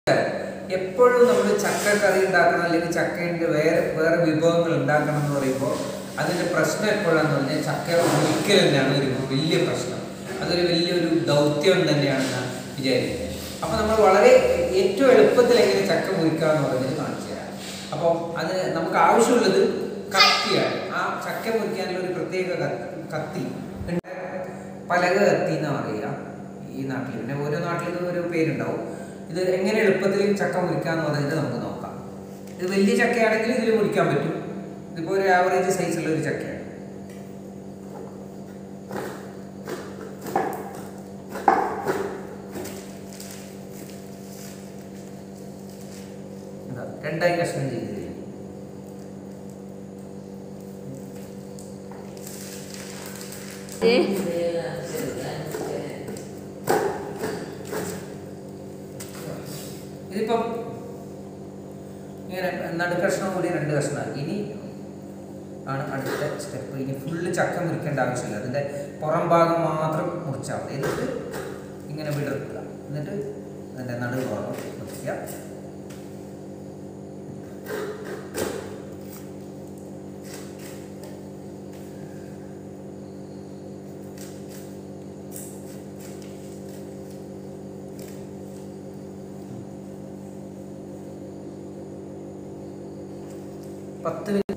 എപ്പോഴും നമ്മൾ ചക്ക കറി ഉണ്ടാക്കണം അല്ലെങ്കിൽ ചക്കേൻ്റെ വേറെ വേറെ വിഭവങ്ങൾ ഉണ്ടാക്കണം എന്ന് പറയുമ്പോൾ അതിൻ്റെ പ്രശ്നം എപ്പോഴാണെന്ന് പറഞ്ഞാൽ ചക്ക ഒരിക്കൽ തന്നെയാണ് ഒരു വലിയ പ്രശ്നം അതൊരു വലിയൊരു ദൗത്യം തന്നെയാണ് ഞാൻ വിചാരിക്കുന്നത് അപ്പോൾ നമ്മൾ വളരെ ഏറ്റവും എളുപ്പത്തിൽ എങ്ങനെ ചക്ക മുറിക്കാമെന്ന് പറഞ്ഞത് കാണിച്ചു തരാം അപ്പോൾ അത് നമുക്ക് ആവശ്യമുള്ളത് കത്തിയാണ് ആ ചക്ക മുറിക്കാനുള്ള ഒരു പ്രത്യേക കത്തി കത്തി പലക കത്തി എന്നാ പറയുക ഈ നാട്ടിൽ പിന്നെ ഓരോ നാട്ടിലും ഓരോ പേരുണ്ടാവും ഇത് എങ്ങനെ എളുപ്പത്തിൽ ചക്ക മുറിക്കാന്ന് പറഞ്ഞിട്ട് നമുക്ക് നോക്കാം ഇത് വലിയ ചക്കയാണെങ്കിൽ ഇതിൽ മുറിക്കാൻ പറ്റും ഇതിപ്പോൾ ഒരു ആവറേജ് സൈസുള്ള ഒരു ചക്കയാണ് ഇതാ, രണ്ടായി കഷ്ണം ചെയ്ത് തരും ഇതിപ്പം ഇങ്ങനെ നടുക്കഷ്ണം കൂടി രണ്ട് കഷ്ണമാക്കി ഇനി ആണ് അടുത്ത സ്റ്റെപ്പ് ഇനി ഫുള്ള് ചക്ക മുറിക്കേണ്ട ആവശ്യമില്ല അതിൻ്റെ പുറം ഭാഗം മാത്രം മുറിച്ചാൽ മതി എന്നിട്ട് ഇങ്ങനെ വിടർത്തുക എന്നിട്ട് അതിൻ്റെ നടുവ് ഭാഗം മുറിക്കുക പത്ത്